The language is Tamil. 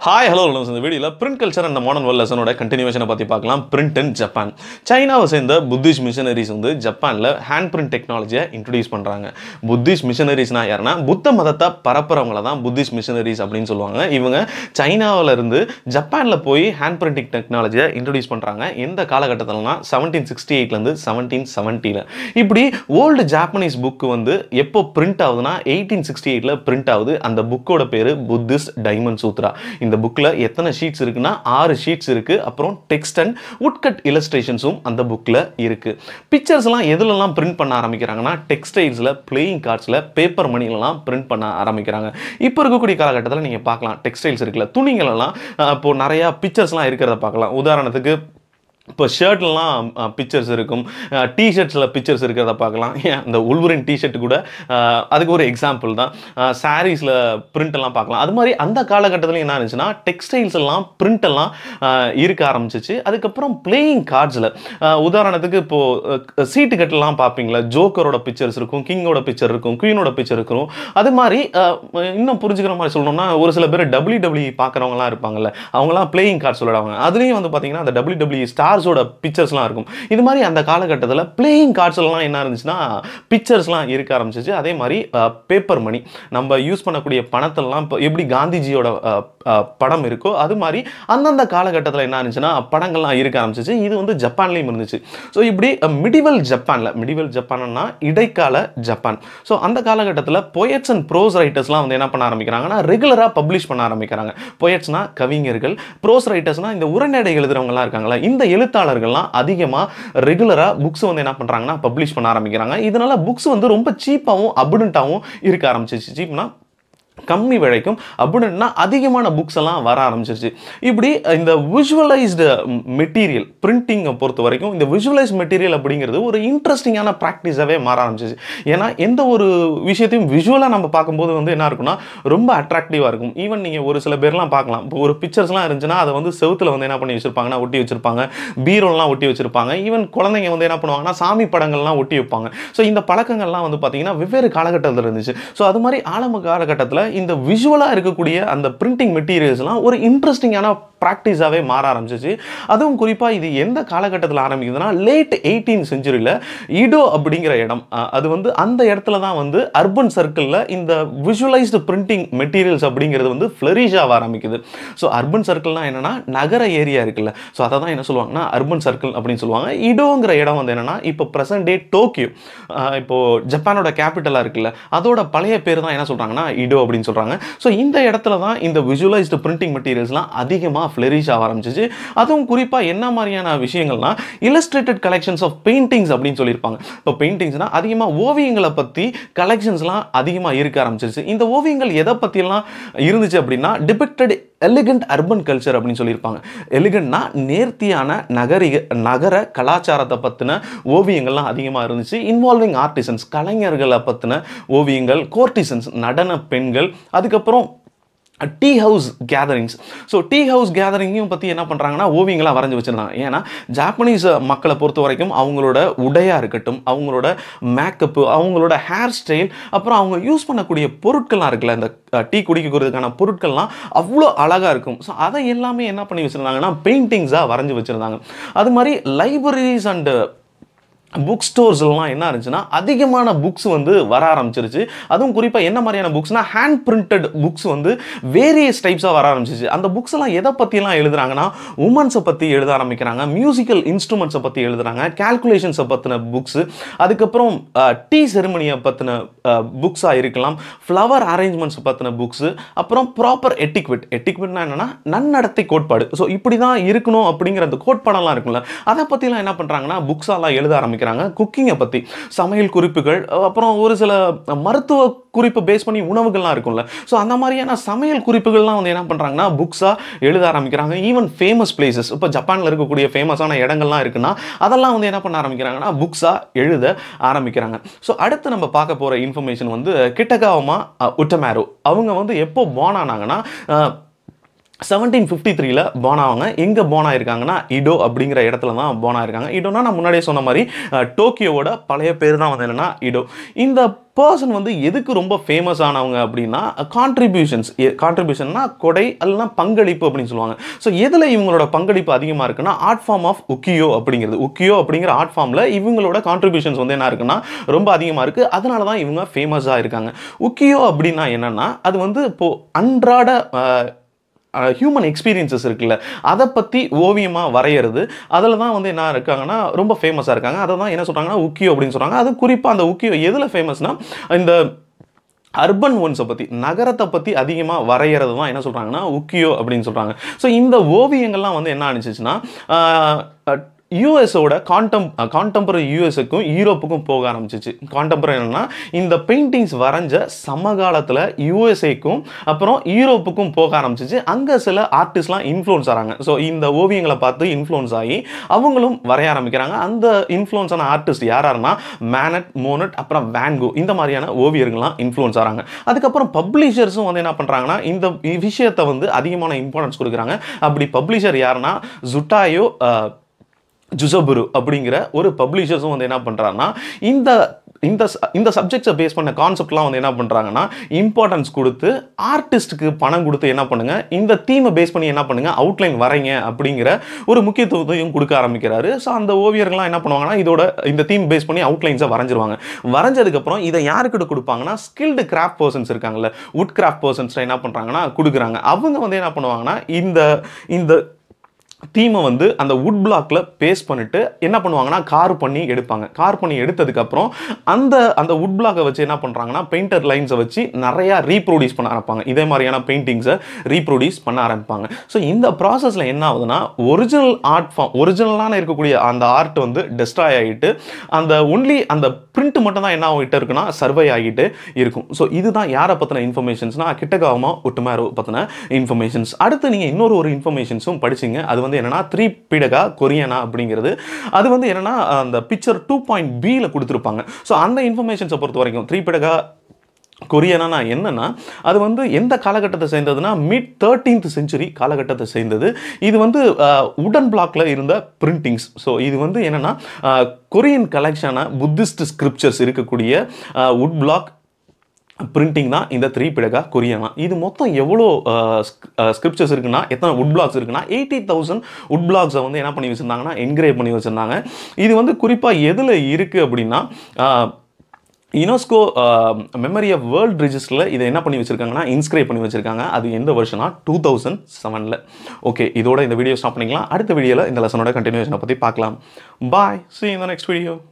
ஹாய் ஹலோ இந்த வீடியோவில் print culture and modern world லெசனோட கண்டினியூஷனை பற்றி பார்க்கலாம் பிரிண்ட் இன் ஜப்பான் சைனாவை சேர்ந்த புத்திஸ்ட் மிஷனரிஸ் வந்து ஜப்பானில் ஹேண்ட் பிரிண்ட் டெக்னாலஜியை இன்ட்ரடியூஸ் பண்ணுறாங்க புத்திஸ்ட் மிஷனரிஸ்னா யாருன்னா புத்த மதத்தை பரப்புறவங்கள தான் புத்திஸ்ட் மிஷனரிஸ் அப்படின்னு சொல்லுவாங்க இவங்க சைனாவில் இருந்து ஜப்பானில் போய் ஹேண்ட் பிரிண்டிங் டெக்னாலஜியை இன்ட்ரடியூஸ் பண்ணுறாங்க எந்த காலகட்டத்தில்னா செவன்டீன் சிக்ஸ்டி எயிட்லேருந்து செவன்டீன் செவன்ட்டியில் இப்படி ஓல்டு ஜாப்பனீஸ் புக்கு வந்து எப்போ பிரிண்ட் ஆகுதுன்னா எயிட்டீன் சிக்ஸ்டி எயிட்டில் பிரிண்ட் ஆகுது அந்த புக்கோட பேர் புத்திஸ்ட் டைமண்ட் சூத்ரா இந்த புக்கில் எத்தனை ஷீட்ஸ் இருக்குன்னா ஆறு ஷீட்ஸ் இருக்குது அப்புறம் டெக்ஸ்ட் அண்ட் உட்கட் இலஸ்ட்ரேஷன்ஸும் அந்த புக்கில் இருக்குது பிக்சர்ஸ்லாம் எதுலலாம் பிரிண்ட் பண்ண ஆரம்பிக்கிறாங்கன்னா டெக்ஸ்டைல்ஸில் பிளேயிங் கார்ட்ஸில் பேப்பர் மணிலலாம் பிரிண்ட் பண்ண ஆரம்பிக்கிறாங்க இப்போ இருக்கக்கூடிய காலகட்டத்தில் நீங்கள் பார்க்கலாம் டெக்ஸ்டைல்ஸ் இருக்குல்ல துணிகளெல்லாம் அஹ், இப்போ நிறையா பிக்சர்ஸ்லாம் இருக்கிறத பார்க்கலாம் உதாரணத்துக்கு இப்போ ஷர்ட்லாம் பிக்சர்ஸ் இருக்கும் டிஷர்ட்ஸில் பிக்சர்ஸ் இருக்கிறத பார்க்கலாம் ஏன் இந்த உள்வரின் டிஷர்ட் கூட அஹ், அதுக்கு ஒரு எக்ஸாம்பிள் தான் சாரீஸில் பிரிண்ட் எல்லாம் பார்க்கலாம் அது மாதிரி அந்த காலகட்டத்தில் என்ன இருந்துச்சுன்னா டெக்ஸ்டைல்ஸ் எல்லாம் பிரிண்ட் எல்லாம் அஹ், இருக்க ஆரம்பிச்சிச்சு அதுக்கப்புறம் பிளேயிங் கார்ட்ஸில் உதாரணத்துக்கு இப்போது சீட்டு கட்டெல்லாம் பார்ப்பீங்களா ஜோக்கரோட பிக்சர்ஸ் இருக்கும் கிங்கோட பிக்சர் இருக்கும் குயினோட பிக்சர் இருக்கும் அது மாதிரி அஹ், இன்னும் புரிஞ்சுக்கிற மாதிரி சொல்லணும்னா ஒரு சில பேர் டபிள்யூ டபிள்யூ பார்க்குறவங்களாம் இருப்பாங்கல்ல அவங்களாம் பிளேயிங் கார்ட்ஸ் விளையாடுவாங்க அதுலேயும் வந்து பார்த்தீங்கன்னா அந்த டபிள்யூ டபிள்யூ ஸ்டார்ஸோட பிக்சர்ஸ்லாம் இருக்கும் இது மாதிரி அந்த காலகட்டத்தில் பிளேயிங் கார்ட்ஸ்லாம் என்ன இருந்துச்சுன்னா பிக்சர்ஸ்லாம் இருக்க ஆரம்பிச்சிச்சு அதே மாதிரி பேப்பர் மணி நம்ம யூஸ் பண்ணக்கூடிய பணத்தெல்லாம் இப்போ எப்படி காந்திஜியோட அஹ், அஹ், படம் இருக்கோ அது மாதிரி அந்தந்த காலகட்டத்தில் என்ன இருந்துச்சுன்னா படங்கள்லாம் இருக்க ஆரம்பிச்சிச்சு இது வந்து ஜப்பான்லேயும் இருந்துச்சு ஸோ இப்படி மிடிவல் ஜப்பானில் மிடிவல் ஜப்பான்னா இடைக்கால ஜப்பான் ஸோ அந்த காலகட்டத்தில் பொயட்ஸ் அண்ட் ப்ரோஸ் ரைட்டர்ஸ்லாம் வந்து என்ன பண்ண ஆரம்பிக்கிறாங்கன்னா ரெகுலராக பப்ளிஷ் பண்ண ஆரம்பிக்கிறாங்க பொயட்ஸ்னா கவிஞர்கள் ப்ரோஸ் ரைட்டர்ஸ்னா இந்த உரைநடை எழுதுறவங்கலாம் இருக்காங்களா இந்த எழுத்தாளர்கள்லாம் அதிகமாக ரெகுலராக புக்ஸ் வந்து என்ன பண்ணுறாங்கன்னா பப்ளிஷ் பண்ண ஆரம்பிக்கிறாங்க இதனால புக்ஸ் வந்து ரொம்ப சீப்பாகவும் அபுடண்ட்டாகவும் இருக்க ஆரம்பிச்சிச்சு சீப்னா கம்மி விலைக்கும் அப்படின்னா அதிகமான புக்ஸ் எல்லாம் வர ஆரம்பிச்சிருச்சு இப்படி இந்த விஷுவலைஸ்டு மெட்டீரியல் பிரிண்டிங்கை பொறுத்த வரைக்கும் இந்த விஷுவலைஸ் மெட்டீரியல் அப்படிங்கிறது ஒரு இன்ட்ரெஸ்டிங்கான ப்ராக்டிஸாகவே மாற ஆரம்பிச்சிச்சு ஏன்னா எந்த ஒரு விஷயத்தையும் விஷுவலாக நம்ம பார்க்கும்போது வந்து என்ன இருக்குன்னா ரொம்ப அட்ராக்டிவாக இருக்கும் ஈவன் நீங்கள் ஒரு சில பேர்லாம் பார்க்கலாம் இப்போ ஒரு பிக்சர்ஸ்லாம் இருந்துச்சுன்னா அதை வந்து செவுத்துல வந்து என்ன பண்ணி வச்சிருப்பாங்கன்னா ஒட்டி வச்சிருப்பாங்க பீரோலாம் ஒட்டி வச்சிருப்பாங்க ஈவன் குழந்தைங்க வந்து என்ன பண்ணுவாங்கன்னா சாமி படங்கள்லாம் ஒட்டி வைப்பாங்க ஸோ இந்த பழக்கங்கள்லாம் வந்து பார்த்தீங்கன்னா வெவ்வேறு காலகட்டத்தில் இருந்துச்சு ஸோ அது மாதிரி ஆரம்ப காலகட்டத்தில் இந்த விஷுவலாக இருக்கக்கூடிய அந்த பிரிண்டிங் மெட்டீரியல்ஸ்லாம் ஒரு இன்ட்ரெஸ்டிங்கான ப்ராக்டிஸாகவே மாற ஆரம்பிச்சிச்சு அதுவும் குறிப்பாக இது எந்த காலகட்டத்தில் ஆரம்பிக்குதுன்னா லேட் எயிட்டீன் செஞ்சுரியில் இடோ அப்படிங்கிற இடம் அஹ், அது வந்து அந்த இடத்துல தான் வந்து அர்பன் சர்க்கிளில் இந்த விஷுவலைஸ்டு பிரிண்டிங் மெட்டீரியல்ஸ் அப்படிங்கிறது வந்து ஃப்ளரிஷ் ஆக ஆரம்பிக்குது ஸோ அர்பன் சர்க்கிள்னா என்னன்னா நகர ஏரியா இருக்குல்ல ஸோ அதை தான் என்ன சொல்லுவாங்கன்னா அர்பன் சர்க்கிள் அப்படின்னு சொல்லுவாங்க இடோங்கிற இடம் வந்து என்னன்னா இப்போ ப்ரெசன்ட் டே டோக்கியோ அஹ், இப்போ ஜப்பானோட கேபிட்டலாக இருக்குல்ல அதோட பழைய பேர் தான் என்ன சொல்கிறாங்கன்னா இடோ அப்படின்னு சொல்கிறாங்க ஸோ இந்த இடத்துல தான் இந்த விஷுவலைஸ்டு பிரிண்டிங் மெட்டீரியல்ஸ்லாம் அதிகமாக ஃப்ளரிஷ் ஆக ஆரம்பிச்சிச்சு அதுவும் குறிப்பாக என்ன மாதிரியான விஷயங்கள்னா இல்லஸ்ட்ரேட்டட் கலெக்ஷன்ஸ் ஆஃப் பெயிண்டிங்ஸ் அப்படின்னு சொல்லியிருப்பாங்க இப்போ பெயிண்டிங்ஸ்னா அதிகமாக ஓவியங்களை பற்றி கலெக்ஷன்ஸ்லாம் அதிகமாக இருக்க ஆரம்பிச்சிருச்சு இந்த ஓவியங்கள் எதை பற்றியெல்லாம் இருந்துச்சு அப்படின்னா டிபிக்டட் எலிகண்ட் அர்பன் கல்ச்சர் அப்படின்னு சொல்லியிருப்பாங்க எலிகண்ட்னா நேர்த்தியான நகரிக நகர கலாச்சாரத்தை பற்றின ஓவியங்கள்லாம் அதிகமாக இருந்துச்சு இன்வால்விங் ஆர்டிசன்ஸ் கலைஞர்களை பற்றின ஓவியங்கள் கோர்டிசன்ஸ் நடன பெண்கள் அதுக்கப்புறம் tea house gatherings so tea house கேதரிங்கையும் பற்றி என்ன பண்ணுறாங்கன்னா ஓவியங்களாக வரைஞ்சி வச்சுருந்தாங்க ஏன்னா ஜாப்பனீஸ் மக்களை பொறுத்த வரைக்கும் அவங்களோட உடையாக இருக்கட்டும் அவங்களோட மேக்கப்பு அவங்களோட ஹேர் ஸ்டைல் அப்புறம் அவங்க யூஸ் பண்ணக்கூடிய பொருட்கள்லாம் இருக்குல்ல இந்த டீ குடிக்கிறதுக்கான பொருட்கள்லாம் அவ்வளோ அழகாக இருக்கும் ஸோ அதை எல்லாமே என்ன பண்ணி வச்சுருந்தாங்கன்னா பெயிண்டிங்ஸாக வரைஞ்சி வச்சுருந்தாங்க அது மாதிரி லைப்ரரிஸ் அண்டு புக் ஸ்டோர்ஸ்லாம் என்ன இருந்துச்சுன்னா அதிகமான புக்ஸ் வந்து வர ஆரம்பிச்சிருச்சு அதுவும் குறிப்பாக என்ன மாதிரியான புக்ஸ்னா ஹேண்ட் பிரிண்டட் புக்ஸ் வந்து வேரியஸ் டைப்ஸாக வர ஆரம்பிச்சிச்சு அந்த புக்ஸ் எல்லாம் எதை பற்றிலாம் எழுதுறாங்கன்னா உமன்ஸை பற்றி எழுத ஆரம்பிக்கிறாங்க மியூசிக்கல் இன்ஸ்ட்ருமெண்ட்ஸை பற்றி எழுதுறாங்க கால்குலேஷன்ஸை பற்றின புக்ஸு அதுக்கப்புறம் டீ செரிமனியை பற்றின புக்ஸாக இருக்கலாம் ஃப்ளவர் அரேஞ்ச்மெண்ட்ஸ் பற்றின புக்ஸு அப்புறம் ப்ராப்பர் எட்டிக்விட் எட்டிக்விட்னா என்னன்னா நன்னடத்தை கோட்பாடு ஸோ இப்படி தான் இருக்கணும் அப்படிங்கிற அந்த கோட்பாடெல்லாம் இருக்கும்ல அதை பற்றிலாம் என்ன பண்ணுறாங்கன்னா புக்ஸாலாம் எழுத ஆரம்பிக்கிறாங்க குக்கிங்கை பற்றி சமையல் குறிப்புகள் அப்புறம் ஒரு சில மருத்துவ குறிப்பு பேஸ் பண்ணி உணவுகள்லாம் இருக்கும்ல ஸோ அந்த மாதிரியான சமையல் குறிப்புகள்லாம் வந்து என்ன பண்ணுறாங்கன்னா புக்ஸாக எழுத ஆரம்பிக்கிறாங்க ஈவன் ஃபேமஸ் பிளேசஸ் இப்போ ஜப்பானில் இருக்கக்கூடிய ஃபேமஸான இடங்கள்லாம் இருக்குன்னா அதெல்லாம் வந்து என்ன பண்ண ஆரம்பிக்கிறாங்கன்னா புக்ஸாக எழுத ஆரம்பிக்கிறாங்க ஸோ அடுத்து நம்ம பார்க்க போகிற இன்ஃபர்மேஷன் வந்து கிட்டகாவமா உட்டமேரோ அவங்க வந்து எப்போ born ஆனாங்கன்னா அஹ், செவன்டீன் ஃபிஃப்டி த்ரீல போன் ஆவாங்க எங்கே போன் ஆயிருக்காங்கன்னா இடோ அப்படிங்கிற இடத்துல தான் போன் ஆயிருக்காங்க இடோனா நான் முன்னாடியே சொன்ன மாதிரி அஹ், டோக்கியோவோட பழைய பேர் தான் வந்து என்னன்னா இடோ இந்த பர்சன் வந்து எதுக்கு ரொம்ப ஃபேமஸ் ஆனவங்க அப்படின்னா கான்ட்ரிபியூஷன்ஸ் கான்ட்ரிபியூஷன்னா கொடை அல்லனா பங்களிப்பு அப்படின்னு சொல்லுவாங்க ஸோ எதில் இவங்களோட பங்களிப்பு அதிகமாக இருக்குன்னா ஆர்ட் ஃபார்ம் ஆஃப் உக்கியோ அப்படிங்கிறது உக்கியோ அப்படிங்கிற ஆர்ட் ஃபார்மில் இவங்களோட கான்ட்ரிபியூஷன்ஸ் வந்து என்ன இருக்குன்னா ரொம்ப அதிகமாக இருக்குது அதனால தான் இவங்க ஃபேமஸாக இருக்காங்க உக்கியோ அப்படின்னா என்னன்னா அது வந்து இப்போது அன்றாட அஹ், ஹியூமன் எக்ஸ்பீரியன்சஸ் இருக்குல்ல அதை பற்றி ஓவியமாக வரைகிறது அதில் தான் வந்து என்ன இருக்காங்கன்னா ரொம்ப ஃபேமஸாக இருக்காங்க அதை தான் என்ன சொல்கிறாங்கன்னா உக்கியோ அப்படின்னு சொல்கிறாங்க அது குறிப்பாக அந்த உக்கியோ எதில் ஃபேமஸ்னால் இந்த அர்பன் ஒன்ஸை பற்றி நகரத்தை பற்றி அதிகமாக வரைகிறது தான் என்ன சொல்கிறாங்கன்னா உக்கியோ அப்படின்னு சொல்கிறாங்க ஸோ இந்த ஓவியங்கள்லாம் வந்து என்ன ஆனிச்சிச்சுன்னா யூஎஸோட கான்டம் கான்டெம்பரரி யூஎஸுக்கும் யூரோப்புக்கும் போக ஆரம்பிச்சிச்சு கான்டெம்பரரி என்னன்னா இந்த பெயிண்டிங்ஸ் வரைஞ்ச சமகாலத்தில் யூஎஸ்ஏக்கும் அப்புறம் யூரோப்புக்கும் போக ஆரம்பிச்சிச்சு அங்கே சில ஆர்டிஸ்ட்லாம் இன்ஃப்ளூன்ஸ் ஆகிறாங்க ஸோ இந்த ஓவியங்களை பார்த்து இன்ஃப்ளூன்ஸ் ஆகி அவங்களும் வரைய ஆரம்பிக்கிறாங்க அந்த இன்ஃப்ளூன்ஸான ஆர்டிஸ்ட் யார் யாருன்னா மேனட் மோனட் அப்புறம் வேன்கோ இந்த மாதிரியான ஓவியர்கள்லாம் இன்ஃப்ளூன்ஸ் ஆகிறாங்க அதுக்கப்புறம் பப்ளிஷர்ஸும் வந்து என்ன பண்ணுறாங்கன்னா இந்த விஷயத்தை வந்து அதிகமான இம்பார்ட்டன்ஸ் கொடுக்குறாங்க அப்படி பப்ளிஷர் யாருன்னா ஜுட்டாயோ ஜுசபுரு அப்படிங்கிற ஒரு பப்ளிஷர்ஸும் வந்து என்ன பண்ணுறாங்கன்னா இந்த இந்த ச- இந்த சப்ஜெக்ட்ஸை பேஸ் பண்ண கான்செப்ட்லாம் வந்து என்ன பண்ணுறாங்கன்னா இம்பார்ட்டன்ஸ் கொடுத்து ஆர்டிஸ்ட்டுக்கு பணம் கொடுத்து என்ன பண்ணுங்க இந்த தீமை பேஸ் பண்ணி என்ன பண்ணுங்க அவுட்லைன் வரைங்க அப்படிங்கிற ஒரு முக்கியத்துவத்தையும் கொடுக்க ஆரம்பிக்கிறாரு ஸோ அந்த ஓவியர்கள்லாம் என்ன பண்ணுவாங்கன்னா இதோட இந்த தீம் பேஸ் பண்ணி அவுட்லைன்ஸை வரைஞ்சிருவாங்க வரைஞ்சதுக்கப்புறம் இதை யாருக்கிட்ட கொடுப்பாங்கன்னா ஸ்கில்டு கிராஃப்ட் பர்சன்ஸ் இருக்காங்கல்ல வுட் கிராஃப்ட் பர்சன்ஸ் என்ன பண்ணுறாங்கன்னா கொடுக்குறாங்க அவங்க வந்து என்ன பண்ணுவாங்கன்னா இந்த இந்த தீமை வந்து அந்த வுட் பிளாக்ல பேஸ்ட் பண்ணிட்டு என்ன பண்ணுவாங்கன்னா கார் பண்ணி எடுப்பாங்க கார் பண்ணி எடுத்ததுக்கப்புறம் அந்த அந்த வுட் பிளாக்கை வச்சு என்ன பண்ணுறாங்கன்னா பெயிண்டர் லைன்ஸை வச்சு நிறையா ரீப்ரொடியூஸ் பண்ண ஆரம்பிப்பாங்க இதே மாதிரியான பெயிண்டிங்ஸை ரீப்ரொடியூஸ் பண்ண ஆரம்பிப்பாங்க ஸோ இந்த ப்ராசஸில் என்ன ஆகுதுன்னா ஒரிஜினல் ஆர்ட் ஃபார்ம் ஒரிஜினலான இருக்கக்கூடிய அந்த ஆர்ட் வந்து டெஸ்ட்ராய் ஆகிட்டு அந்த ஒன்லி அந்த பிரிண்ட் மட்டும் தான் என்ன ஆகிட்டு இருக்குன்னா சர்வை ஆகிட்டு இருக்கும் ஸோ இதுதான் யாரை பற்றின இன்ஃபர்மேஷன்ஸ்னா கிட்டகாமா ஒட்டுமேரோ பற்றின இன்ஃபர்மேஷன்ஸ் அடுத்து நீங்கள் இன்னொரு ஒரு இன்ஃபர்மேஷன்ஸும் படிச்சிங்க அது வந்து என்னன்னா த்ரீ பிடகா கொரியனா அப்படிங்கிறது அது வந்து என்னன்னா அந்த பிக்சர் டூ பாயிண்ட் பியில் கொடுத்துருப்பாங்க ஸோ அந்த இன்ஃபர்மேஷன்ஸை பொறுத்த வரைக்கும் த்ரீ பிடகா கொரியனா என்னன்னா அது வந்து எந்த காலகட்டத்தை சேர்ந்ததுன்னா மிட் தேர்ட்டீன்த் செஞ்சுரி காலகட்டத்தை சேர்ந்தது இது வந்து உடன் பிளாக்ல இருந்த பிரிண்டிங்ஸ் ஸோ இது வந்து என்னன்னா அஹ், கொரியன் கலெக்ஷனான புத்திஸ்ட் ஸ்கிரிப்சர்ஸ் இருக்கக்கூடிய உட் பிளாக் பிரிண்டிங் தான் இந்த த்ரீ பிடகா கொரியனா இது மொத்தம் எவ்வளோ ஸ்கிரிப்சர்ஸ் இருக்குன்னா எத்தனை உட் பிளாக்ஸ் இருக்குன்னா எயிட்டி தௌசண்ட் உட் பிளாக்ஸை வந்து என்ன பண்ணி வச்சுருந்தாங்கன்னா என்கிரேவ் பண்ணி வச்சுருந்தாங்க இது வந்து குறிப்பாக எதில் இருக்குது அப்படின்னா அஹ், யுனெஸ்கோ மெமரி ஆஃப் வேர்ல்ட் ரிஜிஸ்டரில் இதை என்ன பண்ணி வச்சிருக்காங்கன்னா இன்ஸ்கிரைப் பண்ணி வச்சிருக்காங்க அது எந்த வருஷனா டூ தௌசண்ட் செவனில் ஓகே இதோட இந்த வீடியோ ஸ்டாப் பண்ணிக்கலாம் அடுத்த வீடியோவில் இந்த லெசனோட கண்டினியூஷனை பற்றி பார்க்கலாம் பாய் see you in the next video